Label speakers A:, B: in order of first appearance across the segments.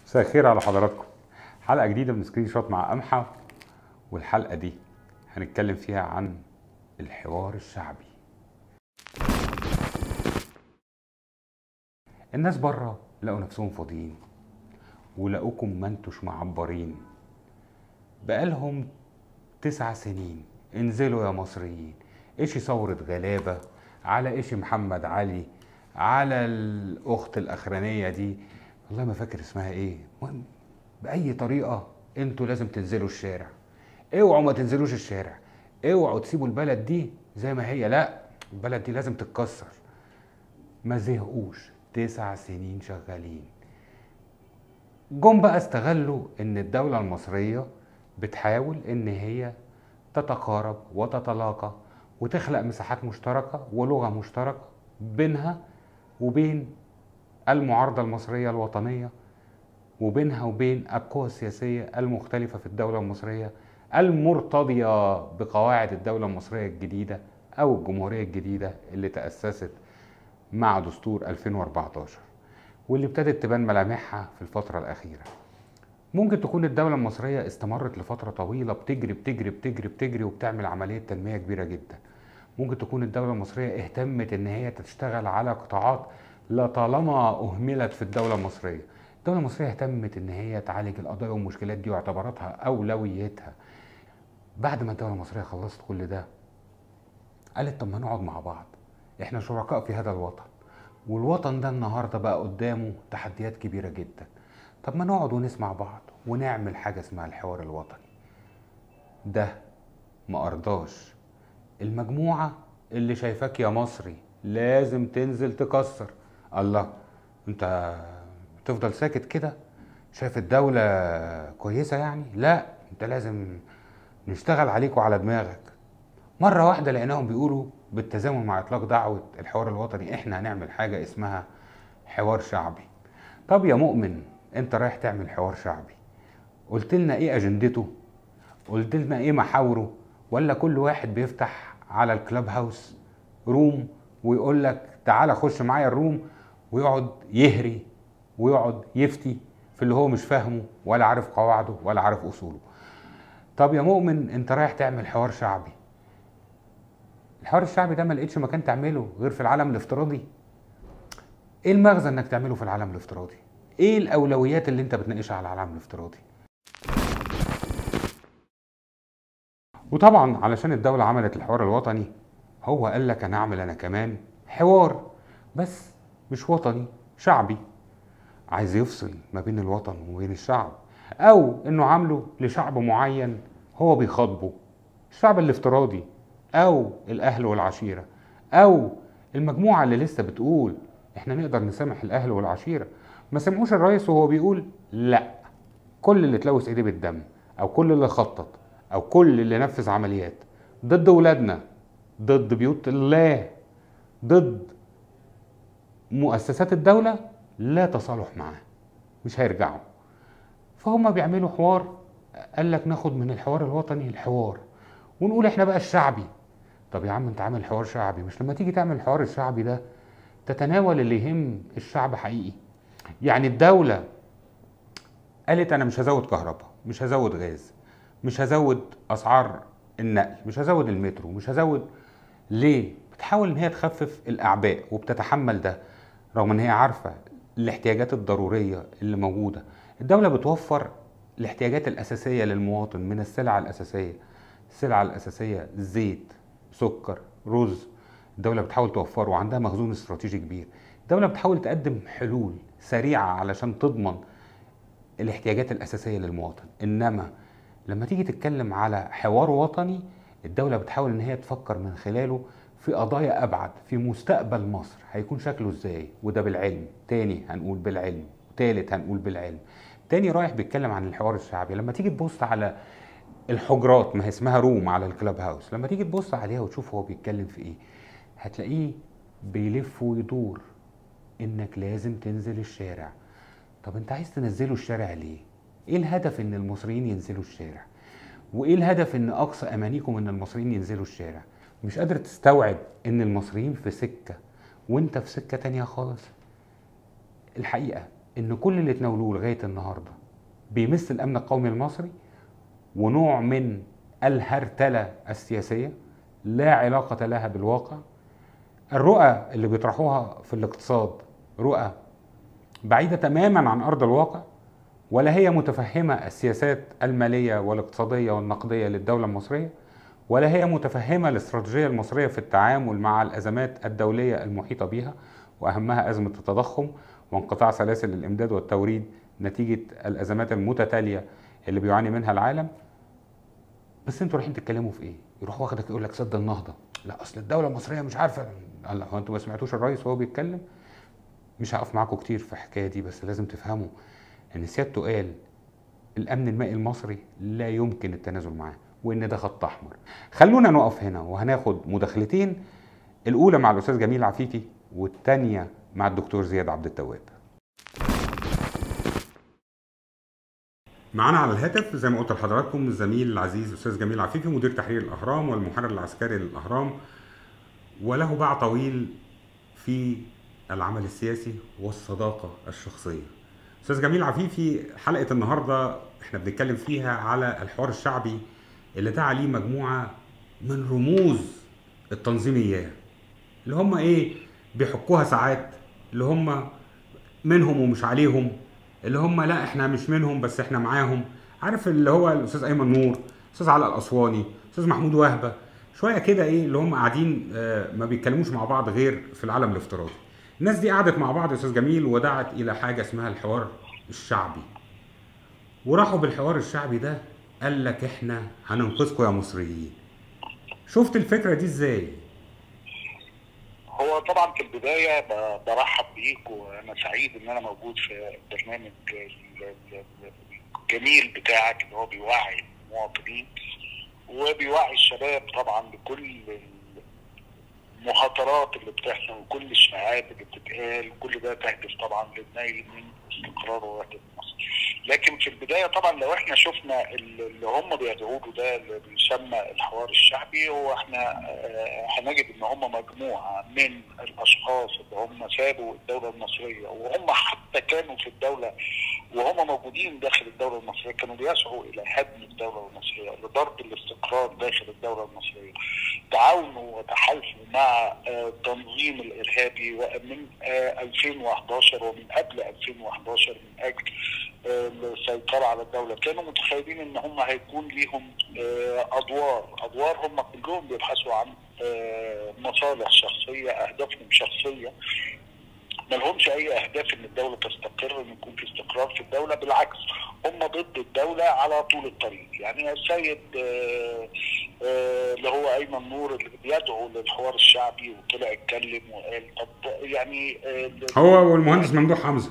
A: مساء الخير على حضراتكم حلقة جديدة من سكرين شوت مع قمحة والحلقة دي هنتكلم فيها عن الحوار الشعبي الناس بره لقوا نفسهم فاضيين ولقوكم ما انتوش معبرين بقالهم تسع سنين انزلوا يا مصريين ايش ثورة غلابة على ايش محمد علي على الاخت الاخرانية دي والله ما فاكر اسمها ايه المهم باي طريقة انتوا لازم تنزلوا الشارع اوعوا ما تنزلوش الشارع اوعوا تسيبوا البلد دي زي ما هي لا البلد دي لازم تتكسر ما زهقوش تسع سنين شغالين جم بقى استغلوا ان الدولة المصرية بتحاول ان هي تتقارب وتتلاقى وتخلق مساحات مشتركة ولغة مشتركة بينها وبين المعارضة المصرية الوطنية وبينها وبين القوى السياسية المختلفة في الدولة المصرية المرتضية بقواعد الدولة المصرية الجديدة أو الجمهورية الجديدة اللي تأسست مع دستور 2014 واللي ابتدت تبان ملامحها في الفترة الأخيرة ممكن تكون الدولة المصرية استمرت لفترة طويلة بتجري بتجري بتجري بتجري وبتعمل عملية تنمية كبيرة جدا ممكن تكون الدولة المصرية اهتمت ان هي تشتغل على قطاعات لطالما اهملت في الدولة المصرية الدولة المصرية اهتمت ان هي تعالج القضايا والمشكلات دي واعتبرتها اولويتها بعد ما الدولة المصرية خلصت كل ده قالت طب ما نقعد مع بعض احنا شركاء في هذا الوطن والوطن ده النهارده بقى قدامه تحديات كبيرة جدا طب ما نقعد ونسمع بعض ونعمل حاجة اسمها الحوار الوطني ده ما أرضاش المجموعة اللي شايفاك يا مصري لازم تنزل تكسر الله انت تفضل ساكت كده شايف الدولة كويسة يعني لا انت لازم نشتغل عليك وعلى دماغك مرة واحدة لقيناهم بيقولوا بالتزامن مع إطلاق دعوة الحوار الوطني إحنا هنعمل حاجة اسمها حوار شعبي طب يا مؤمن أنت رايح تعمل حوار شعبي قلت لنا إيه أجندته قلت لنا إيه محاوره ولا كل واحد بيفتح على الكلاب هاوس روم ويقول لك تعالى خش معايا الروم ويقعد يهري ويقعد يفتي في اللي هو مش فاهمه ولا عارف قواعده ولا عارف اصوله طب يا مؤمن انت رايح تعمل حوار شعبي الحوار الشعبي ده ما لقيتش مكان تعمله غير في العالم الافتراضي ايه المغزى انك تعمله في العالم الافتراضي ايه الاولويات اللي انت بتناقشها على العالم الافتراضي وطبعا علشان الدولة عملت الحوار الوطني هو قال لك انا اعمل انا كمان حوار بس مش وطني شعبي عايز يفصل ما بين الوطن وبين الشعب او انه عامله لشعب معين هو بيخاطبه الشعب الافتراضي او الاهل والعشيره او المجموعه اللي لسه بتقول احنا نقدر نسامح الاهل والعشيره ما سمعوش الرئيس وهو بيقول لا كل اللي تلوث ايديه بالدم او كل اللي خطط او كل اللي نفذ عمليات ضد ولادنا ضد بيوت الله ضد مؤسسات الدولة لا تصالح معاه مش هيرجعوا فهم بيعملوا حوار قال لك ناخد من الحوار الوطني الحوار ونقول احنا بقى الشعبي طب يا عم انت عامل حوار شعبي مش لما تيجي تعمل الحوار الشعبي ده تتناول اللي يهم الشعب حقيقي يعني الدولة قالت انا مش هزود كهرباء مش هزود غاز مش هزود اسعار النقل مش هزود المترو مش هزود ليه بتحاول ان هي تخفف الاعباء وبتتحمل ده رغم ان هي عارفه الاحتياجات الضروريه اللي موجوده الدوله بتوفر الاحتياجات الاساسيه للمواطن من السلع الاساسيه السلع الاساسيه زيت سكر رز الدوله بتحاول توفره وعندها مخزون استراتيجي كبير الدوله بتحاول تقدم حلول سريعه علشان تضمن الاحتياجات الاساسيه للمواطن انما لما تيجي تتكلم على حوار وطني الدولة بتحاول ان هي تفكر من خلاله في قضايا ابعد في مستقبل مصر هيكون شكله ازاي وده بالعلم تاني هنقول بالعلم تالت هنقول بالعلم تاني رايح بيتكلم عن الحوار الشعبي لما تيجي تبص على الحجرات ما هي اسمها روم على الكلاب هاوس لما تيجي تبص عليها وتشوف هو بيتكلم في ايه هتلاقيه بيلف ويدور انك لازم تنزل الشارع طب انت عايز تنزله الشارع ليه ايه الهدف ان المصريين ينزلوا الشارع وايه الهدف ان اقصى امانيكم ان المصريين ينزلوا الشارع مش قادر تستوعب ان المصريين في سكة وانت في سكة تانية خالص الحقيقة ان كل اللي تناولوه لغايه النهارده بيمس الامن القومي المصري ونوع من الهرتله السياسيه لا علاقه لها بالواقع الرؤى اللي بيطرحوها في الاقتصاد رؤى بعيده تماما عن ارض الواقع ولا هي متفهمه السياسات الماليه والاقتصاديه والنقديه للدوله المصريه ولا هي متفهمه الاستراتيجيه المصريه في التعامل مع الازمات الدوليه المحيطه بها واهمها ازمه التضخم وانقطاع سلاسل الامداد والتوريد نتيجه الازمات المتتاليه اللي بيعاني منها العالم بس انتوا رايحين تتكلموا في ايه؟ يروح واخدك يقول لك سد النهضه لا اصل الدوله المصريه مش عارفه لا هو انتوا ما سمعتوش الرئيس وهو بيتكلم مش هقف معاكم كتير في الحكايه دي بس لازم تفهموا ان سيادته قال الامن المائي المصري لا يمكن التنازل معاه وان ده خط احمر خلونا نقف هنا وهناخد مداخلتين الاولى مع الاستاذ جميل عفيفي والثانيه مع الدكتور زياد عبد التواب معانا على الهاتف زي ما قلت لحضراتكم الزميل العزيز استاذ جميل عفيفي مدير تحرير الاهرام والمحرر العسكري للاهرام وله باع طويل في العمل السياسي والصداقه الشخصيه. استاذ جميل عفيفي حلقه النهارده احنا بنتكلم فيها على الحوار الشعبي اللي دعا ليه مجموعه من رموز التنظيميه اللي هم ايه بيحكوها ساعات اللي هم منهم ومش عليهم اللي هم لا احنا مش منهم بس احنا معاهم عارف اللي هو الاستاذ ايمن نور الاستاذ علاء الاسواني الاستاذ محمود وهبه شويه كده ايه اللي هم قاعدين آه، ما بيتكلموش مع بعض غير في العالم الافتراضي الناس دي قعدت مع بعض يا استاذ جميل ودعت الى حاجه اسمها الحوار الشعبي وراحوا بالحوار الشعبي ده قال لك احنا هننقذكم يا مصريين شفت الفكره دي ازاي
B: هو طبعا في البدايه ب- برحب بيك وانا سعيد ان انا موجود في البرنامج ال- ال- الجميل بتاعك اللي هو بيوعي المواطنين وبيوعي الشباب طبعا بكل المخاطرات اللي بتحصل وكل الشائعات اللي بتتقال كل ده تهدف طبعا للنيل من استقرار ووحده مصر. لكن في البدايه طبعا لو احنا شفنا اللي هم بيدعوا له ده اللي بيسمى الحوار الشعبي هو احنا آه، هنجد ان هم مجموعه من الاشخاص اللي هم سابوا الدوله المصريه وهم حتى كانوا في الدوله وهم موجودين داخل الدوله المصريه كانوا بيسعوا الى هدم الدوله المصريه لضرب الاستقرار داخل الدوله المصريه تعاونوا وتحالفوا مع آه، التنظيم الارهابي ومن آه، 2011 ومن قبل 2011 من اجل آه، السيطره على الدوله كانوا متخيلين ان هم هيكون ليهم آه، ادوار ادوار هم كلهم بيبحثوا عن آه، مصالح شخصيه اهدافهم شخصيه ما لهمش اي اهداف ان الدوله تستقر ان يكون في استقرار في الدوله بالعكس هم ضد الدوله على طول الطريق يعني السيد آه، آه، اللي هو ايمن نور اللي بيدعو للحوار الشعبي وطلع اتكلم وقال طب يعني آه،
A: هو والمهندس ممدوح حمزه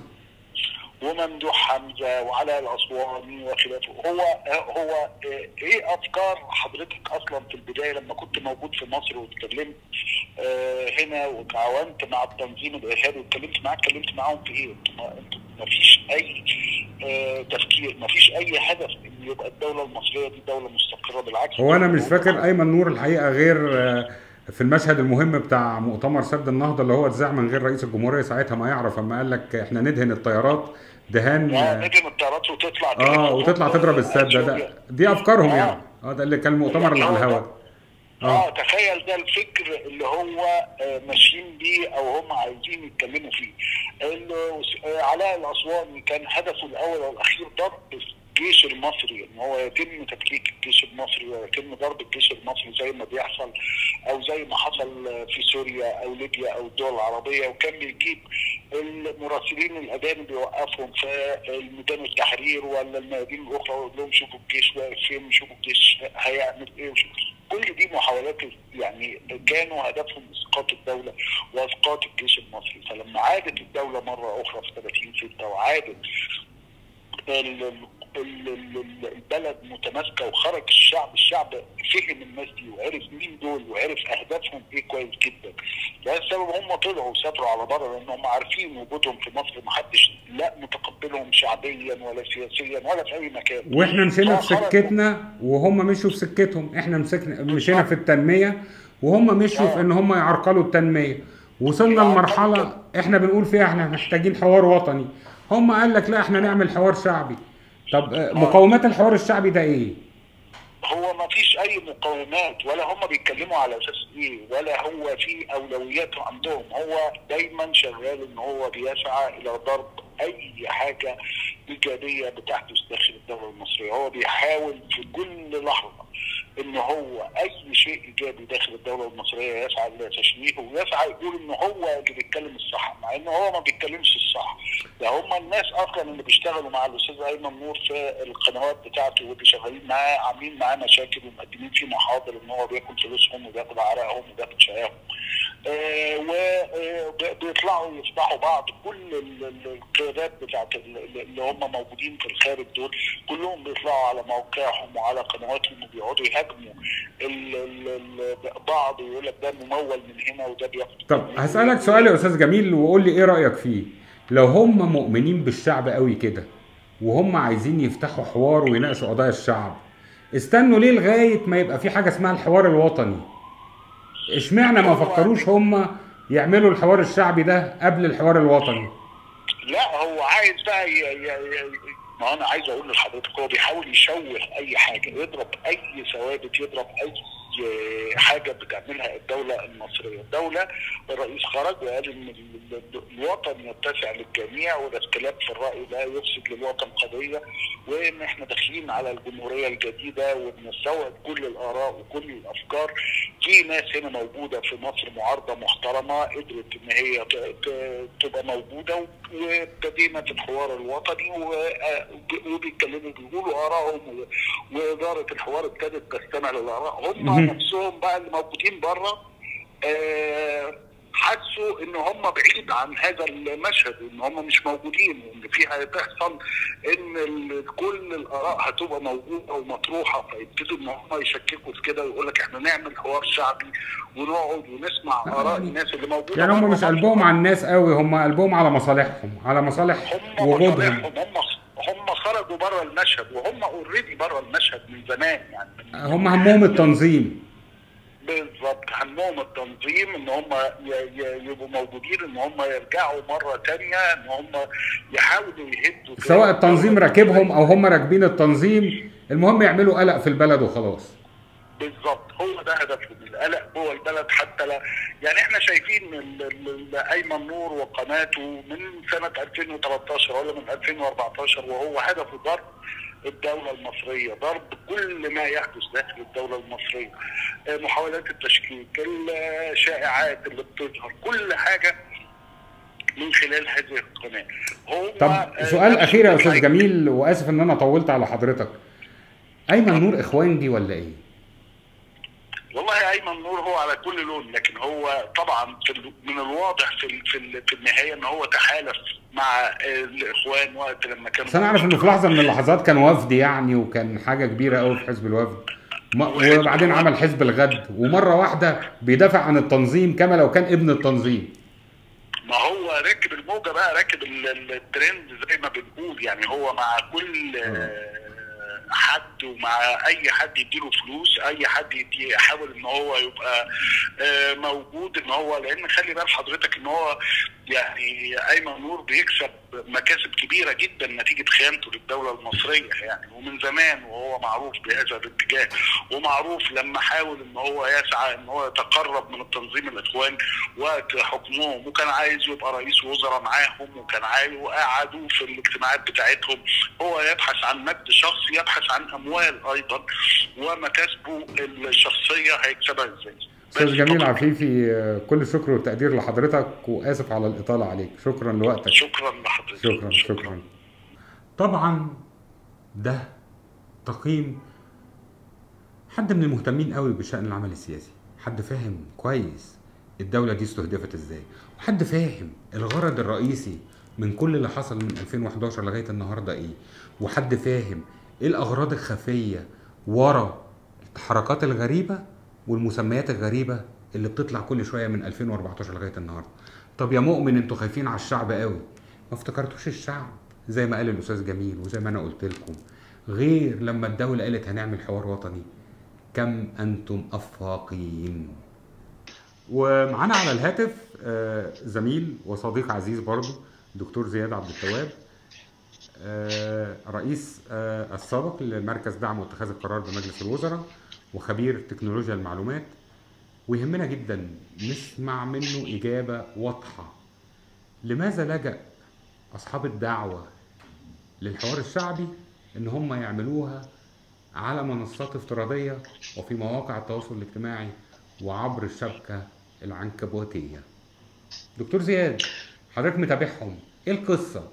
B: وممدوح حمزه وعلاء الاسواني وخلافه هو هو آه، ايه افكار حضرتك اصلا في البدايه لما كنت موجود في مصر واتكلمت آه، هنا وتعاونت مع التنظيم الارهابي واتكلمت معاه اتكلمت معاهم في ايه؟ انتوا ما انتوا ما فيش اي آه، تفكير ما فيش اي هدف ان يبقى الدوله المصريه دي دوله مستقره بالعكس
A: هو انا مش فاكر ايمن نور الحقيقه غير آه، في المشهد المهم بتاع مؤتمر سد النهضه اللي هو اتذاع من غير رئيس الجمهوريه ساعتها ما يعرف اما قال لك احنا ندهن الطيارات دهان
B: اه
A: اه,
B: نجم الطيارات وتطلع
A: آه وتطلع تضرب السد ده, ده دي افكارهم
B: آه.
A: يعني اه ده اللي كان المؤتمر اللي على الهواء
B: اه تخيل ده الفكر اللي هو آه، ماشيين بيه او هم عايزين يتكلموا فيه ال- آه، علاء الاسواني كان هدفه الاول والاخير ضرب الجيش المصري ان هو يتم تفكيك الجيش المصري ويتم ضرب الجيش المصري زي ما بيحصل او زي ما حصل آه، في سوريا او ليبيا او الدول العربيه وكان بيجيب المراسلين الاجانب يوقفهم في ميدان التحرير ولا الميادين الاخرى ويقول لهم شوفوا الجيش واقف فين شوفوا الجيش هيعمل ايه وشوفوا كل دي محاولات يعني كانوا هدفهم اسقاط الدوله واسقاط الجيش المصري فلما عادت الدوله مره اخرى في 30 6 وعادت ال- ال- ال- ال- البلد متماسكه وخرج الشعب الشعب فهم الناس دي وعرف مين دول وعرف اهدافهم ايه كويس جدا ده السبب هم طلعوا وسافروا على بره لان هم عارفين وجودهم في مصر محدش لا متقبلهم شعبيا ولا سياسيا ولا في اي مكان
A: واحنا مشينا في
B: فخرجوا.
A: سكتنا وهم مشوا في سكتهم احنا مسكنا مشينا في التنميه وهم مشوا في ان هم يعرقلوا التنميه وصلنا
B: يعرقلوا
A: لمرحله احنا بنقول فيها احنا محتاجين حوار وطني هم قال لك لا احنا نعمل حوار شعبي طب آه، مقومات الحوار الشعبي ده ايه
B: هو ما فيش اي مقومات ولا هم بيتكلموا على اساس ايه ولا هو في اولويات عندهم هو دايما شغال ان هو بيسعى الى ضرب اي حاجه ايجابيه بتحدث داخل الدوله المصريه هو بيحاول في كل لحظه ان هو اي شيء ايجابي داخل الدوله المصريه يسعى لتشويهه ويسعى يقول ان هو اللي بيتكلم الصح مع ان هو ما بيتكلمش الصح ده هم الناس اصلا اللي بيشتغلوا مع الاستاذ ايمن نور في القنوات بتاعته واللي شغالين معاه عاملين معاه مشاكل ومقدمين فيه محاضر ان هو بياكل فلوسهم وبياكل عرقهم وبياكل شقاهم آه وبيطلعوا يفضحوا بعض كل ال- ال- القيادات بتاعت ال- اللي هم موجودين في الخارج دول كلهم بيطلعوا على موقعهم وعلى قنواتهم وبيقعدوا يهاجموا ال- ال- ال- بعض ويقول لك ده ممول من هنا وده بياخد
A: طب هسألك سؤال يا أستاذ جميل وقول لي إيه رأيك فيه لو هم مؤمنين بالشعب قوي كده وهم عايزين يفتحوا حوار ويناقشوا قضايا الشعب استنوا ليه لغاية ما يبقى في حاجة اسمها الحوار الوطني اشمعنى ما فكروش هم يعملوا الحوار الشعبي ده قبل الحوار الوطني
B: لا هو عايز بقى ي... ي... ي... ما انا عايز اقول لحضرتك هو بيحاول يشوه اي حاجه يضرب اي ثوابت يضرب اي حاجه بتعملها الدوله المصريه، الدوله الرئيس خرج وقال ان ال- ال- الوطن يتسع للجميع والاختلاف في الراي لا يفسد للوطن قضيه وان احنا داخلين على الجمهوريه الجديده وبنستوعب كل الاراء وكل الافكار في ناس هنا موجوده في مصر معارضه محترمه قدرت ان هي ت- ت- تبقى موجوده وابتدينا في الحوار الوطني و- وبيتكلموا بيقولوا ارائهم و- واداره الحوار ابتدت تستمع للاراء هم
A: مهم.
B: نفسهم بقى اللي موجودين بره آه، حسوا ان هم بعيد عن هذا المشهد ان هم مش موجودين وان في هتحصل ان ال- كل الاراء هتبقى موجوده ومطروحه فيبتدوا ان هم يشككوا في كده ويقول لك احنا نعمل حوار شعبي ونقعد ونسمع اراء الناس اللي موجوده
A: يعني هم
B: بره
A: مش
B: مصر.
A: قلبهم على الناس قوي هم قلبهم على مصالحهم على مصالح
B: هم
A: وجودهم
B: مصالحهم هم هم خرجوا بره المشهد وهم اوريدي بره المشهد من زمان يعني من
A: هم همهم التنظيم
B: بالظبط همهم التنظيم ان هم ي- ي- يبقوا موجودين ان هم يرجعوا مره تانية ان هم يحاولوا يهدوا
A: سواء التنظيم راكبهم او هم راكبين التنظيم المهم يعملوا قلق في البلد وخلاص
B: بالظبط هو ده هدفهم القلق جوه البلد حتى لا يعني احنا شايفين ال- ال- ال- ايمن نور وقناته من سنه 2013 ولا من 2014 وهو هدفه ضرب الدولة المصرية ضرب كل ما يحدث داخل الدولة المصرية آه، محاولات التشكيك الشائعات اللي بتظهر كل حاجة من خلال هذه القناة هو
A: طب
B: آه،
A: سؤال
B: نفس
A: اخير يا استاذ
B: الحاجة.
A: جميل واسف ان انا طولت على حضرتك ايمن نور اخوانجي ولا ايه
B: والله ايمن نور هو على كل لون لكن هو طبعا في ال- من الواضح في ال- في ال- في النهايه ان هو تحالف مع آه، الاخوان وقت لما كانوا
A: بس انا اعرف انه في لحظه من اللحظات كان وفد يعني وكان حاجه كبيره قوي في حزب الوفد م- وبعدين عمل حزب الغد ومره واحده بيدافع عن التنظيم كما لو كان ابن التنظيم
B: ما هو راكب الموجه بقى راكب ال- ال- الترند زي ما بنقول يعني هو مع كل آه، حد ومع اي حد يديله فلوس اي حد يدي يحاول ان هو يبقى آه، موجود ان هو لان خلي بال حضرتك ان هو يعني ايمن نور بيكسب مكاسب كبيره جدا نتيجه خيانته للدوله المصريه يعني ومن زمان وهو معروف بهذا الاتجاه ومعروف لما حاول ان هو يسعى ان هو يتقرب من التنظيم الاخوان وقت حكمهم وكان عايز يبقى رئيس وزراء معاهم وكان عايز وقعدوا في الاجتماعات بتاعتهم هو يبحث عن مجد شخصي يبحث عن اموال ايضا ومكاسبه الشخصيه هيكسبها ازاي
A: استاذ
B: بس
A: جميل
B: طبعاً.
A: عفيفي آه، كل الشكر والتقدير لحضرتك واسف على الاطاله عليك شكرا لوقتك
B: شكرا لحضرتك
A: شكرا شكرا طبعا ده تقييم حد من المهتمين قوي بشأن العمل السياسي حد فاهم كويس الدولة دي استهدفت ازاي وحد فاهم الغرض الرئيسي من كل اللي حصل من 2011 لغاية النهاردة ايه وحد فاهم ايه الأغراض الخفية ورا الحركات الغريبة والمسميات الغريبة اللي بتطلع كل شوية من 2014 لغاية النهاردة طب يا مؤمن انتوا خايفين على الشعب قوي ما افتكرتوش الشعب زي ما قال الأستاذ جميل وزي ما أنا قلت لكم غير لما الدولة قالت هنعمل حوار وطني كم أنتم أفاقين ومعانا على الهاتف آه، زميل وصديق عزيز برضه دكتور زياد عبد التواب آه، رئيس آه، السابق لمركز دعم واتخاذ القرار بمجلس الوزراء وخبير تكنولوجيا المعلومات ويهمنا جدا نسمع منه إجابة واضحة لماذا لجأ أصحاب الدعوة للحوار الشعبي إن هم يعملوها على منصات افتراضية وفي مواقع التواصل الاجتماعي وعبر الشبكة العنكبوتية دكتور زياد حضرتك متابعهم ايه القصة؟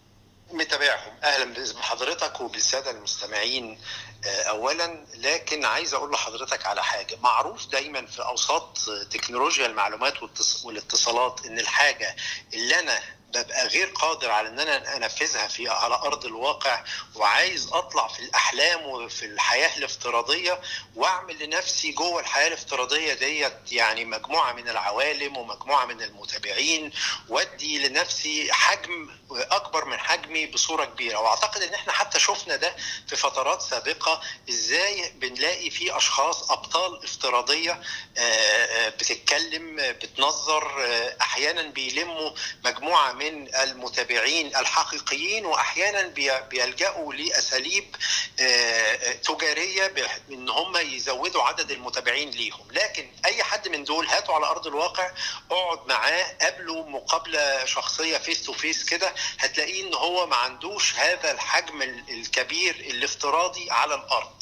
C: متابعهم اهلا بحضرتك وبالساده المستمعين آه، اولا لكن عايز اقول لحضرتك على حاجه معروف دايما في اوساط تكنولوجيا المعلومات والاتص- والاتصالات ان الحاجه اللي انا ببقى غير قادر على ان انا انفذها في على ارض الواقع وعايز اطلع في الاحلام وفي الحياه الافتراضيه واعمل لنفسي جوه الحياه الافتراضيه ديت يعني مجموعه من العوالم ومجموعه من المتابعين وادي لنفسي حجم اكبر من حجمي بصوره كبيره واعتقد ان احنا حتى شفنا ده في فترات سابقه ازاي بنلاقي في اشخاص ابطال افتراضيه آه، آه، بتتكلم آه، بتنظر آه، احيانا بيلموا مجموعه من المتابعين الحقيقيين واحيانا بي- بيلجأوا لاساليب آه، آه، تجاريه بح- ان هم يزودوا عدد المتابعين ليهم لكن اي حد من دول هاتوا على ارض الواقع اقعد معاه قابله مقابله شخصيه فيس تو فيس كده هتلاقيه ان هو ما عندوش هذا الحجم ال- الكبير الافتراضي على الارض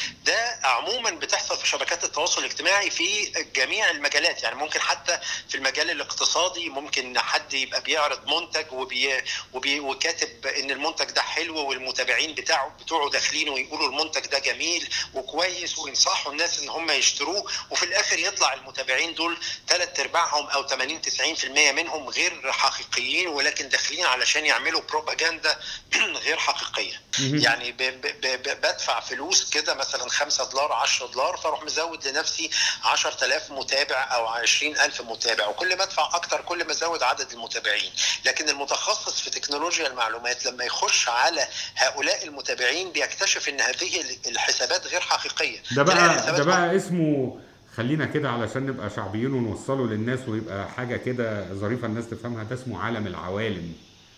C: ده عموما بتحصل في شبكات التواصل الاجتماعي في جميع المجالات يعني ممكن حتى في المجال الاقتصادي ممكن حد يبقى بيعرض منتج وبي وبي وكاتب ان المنتج ده حلو والمتابعين بتاعه بتوعه داخلين ويقولوا المنتج ده جميل وكويس وينصحوا الناس ان هم يشتروه وفي الاخر يطلع المتابعين دول ثلاث ارباعهم او 80 90% منهم غير حقيقيين ولكن داخلين علشان يعملوا بروباجندا غير حقيقيه
A: مهم.
C: يعني ب ب ب بدفع فلوس كده مثلا 5 دولار 10 دولار فاروح مزود لنفسي 10000 متابع او 20000 متابع وكل ما ادفع اكتر كل ما ازود عدد المتابعين لكن المتخصص في تكنولوجيا المعلومات لما يخش على هؤلاء المتابعين بيكتشف ان هذه الحسابات غير حقيقيه
A: ده
C: تلاقي
A: بقى
C: الحسابات
A: ده بقى اسمه خلينا كده علشان نبقى شعبيين ونوصله للناس ويبقى حاجة كده ظريفة الناس تفهمها ده اسمه عالم العوالم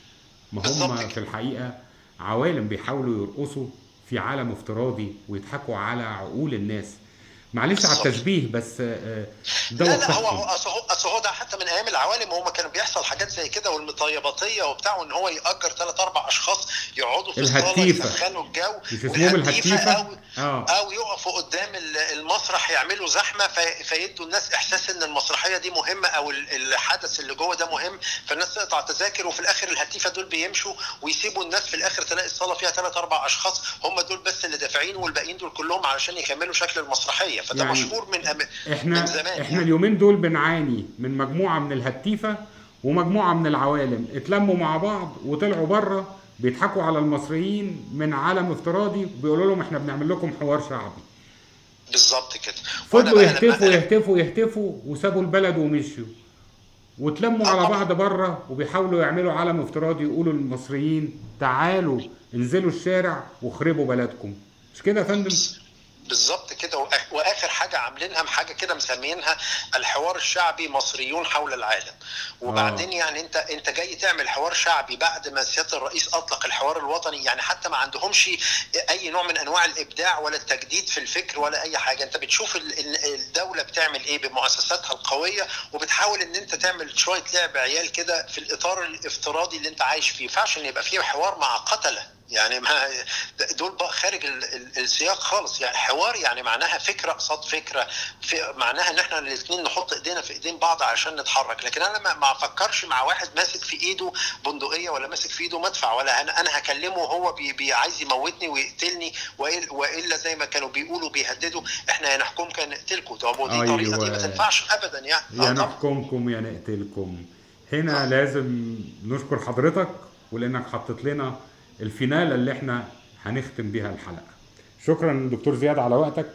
A: ما
C: بالظبط
A: هم
C: كده.
A: في الحقيقة عوالم بيحاولوا يرقصوا في عالم افتراضي ويضحكوا على عقول الناس معلش على
C: بالظبط.
A: التشبيه بس آه، ده
C: لا لا هو
A: وقتهم.
C: هو اصل هو اصل هو ده حتى من ايام العوالم هم كانوا بيحصل حاجات زي كده والمطيباتيه وبتاع ان هو ياجر ثلاث اربع اشخاص يقعدوا في الصاله
A: الهتيفة.
C: يسخنوا الجو
A: مش اسمهم الهتيفة
C: او
A: اه
C: او يقفوا قدام ال- المسرح يعملوا زحمه في- فيدوا الناس احساس ان المسرحيه دي مهمه او ال- الحدث اللي جوه ده مهم فالناس تقطع تذاكر وفي الاخر الهتيفه دول بيمشوا ويسيبوا الناس في الاخر تلاقي الصاله فيها ثلاث اربع اشخاص هم دول بس اللي دافعين والباقيين دول كلهم علشان يكملوا شكل المسرحيه فده
A: يعني
C: مشهور من أم...
A: احنا
C: من زمان
A: احنا اليومين دول بنعاني من مجموعه من الهتيفه ومجموعه من العوالم اتلموا مع بعض وطلعوا بره بيضحكوا على المصريين من عالم افتراضي بيقولوا لهم احنا بنعمل لكم حوار شعبي
C: بالظبط كده وأنا
A: فضلوا
C: بقى لما
A: يهتفوا
C: أنا-
A: يهتفوا يهتفوا وسابوا البلد ومشيوا واتلموا على بعض بره وبيحاولوا يعملوا عالم افتراضي يقولوا للمصريين تعالوا انزلوا الشارع واخربوا بلدكم مش كده يا فندم؟
C: بالظبط كده وآ- واخر حاجه عاملينها حاجه كده مسمينها الحوار الشعبي مصريون حول العالم وبعدين يعني انت انت جاي تعمل حوار شعبي بعد ما سياده الرئيس اطلق الحوار الوطني يعني حتى ما عندهمش اي نوع من انواع الابداع ولا التجديد في الفكر ولا اي حاجه انت بتشوف ال- ال- الدوله بتعمل ايه بمؤسساتها القويه وبتحاول ان انت تعمل شويه لعب عيال كده في الاطار الافتراضي اللي انت عايش فيه ما ينفعش ان يبقى فيه حوار مع قتله يعني ما دول بقى خارج ال- ال- السياق خالص يعني حوار يعني معناها فكره قصاد فكره في معناها ان احنا الاثنين نحط ايدينا في ايدين بعض عشان نتحرك لكن انا ما- ما افكرش مع واحد ماسك في ايده بندقيه ولا ماسك في ايده مدفع ولا انا انا هكلمه وهو بي بي عايز يموتني ويقتلني وإل- والا زي ما كانوا بيقولوا بيهددوا احنا يا نحكمك يا نقتلكم طب ودي
A: أيوة.
C: طريقه دي ما تنفعش ابدا يعني
A: يا
C: آه طبعاً.
A: نحكمكم يا نقتلكم هنا لازم نشكر حضرتك ولانك حطيت لنا الفينالة اللي احنا هنختم بيها الحلقة شكرا دكتور زياد على وقتك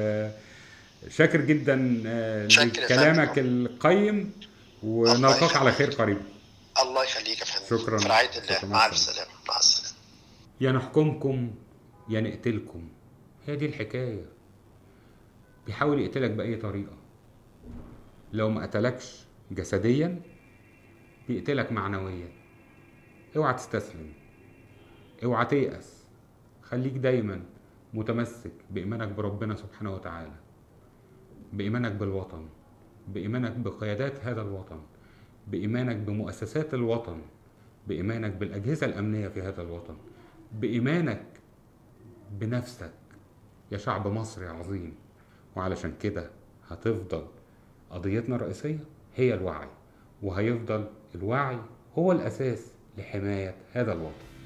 A: وشاكر جدا آه،
C: شاكر يا
A: لكلامك
C: فندم.
A: القيم
C: الله
A: ونلقاك
C: يخليك.
A: على خير قريب
C: الله يخليك يا فندم
A: شكراً.
C: في رعايه الله
A: شكراً.
C: مع الف سلامه مع السلامه
A: يا نحكمكم يا نقتلكم هي دي الحكاية بيحاول يقتلك بأي طريقة لو ما قتلكش جسديا بيقتلك معنويا اوعى تستسلم اوعى تيأس خليك دايما متمسك بإيمانك بربنا سبحانه وتعالى بإيمانك بالوطن بإيمانك بقيادات هذا الوطن بإيمانك بمؤسسات الوطن بإيمانك بالأجهزة الأمنية في هذا الوطن بإيمانك بنفسك يا شعب مصري عظيم وعلشان كده هتفضل قضيتنا الرئيسية هي الوعي وهيفضل الوعي هو الأساس لحماية هذا الوطن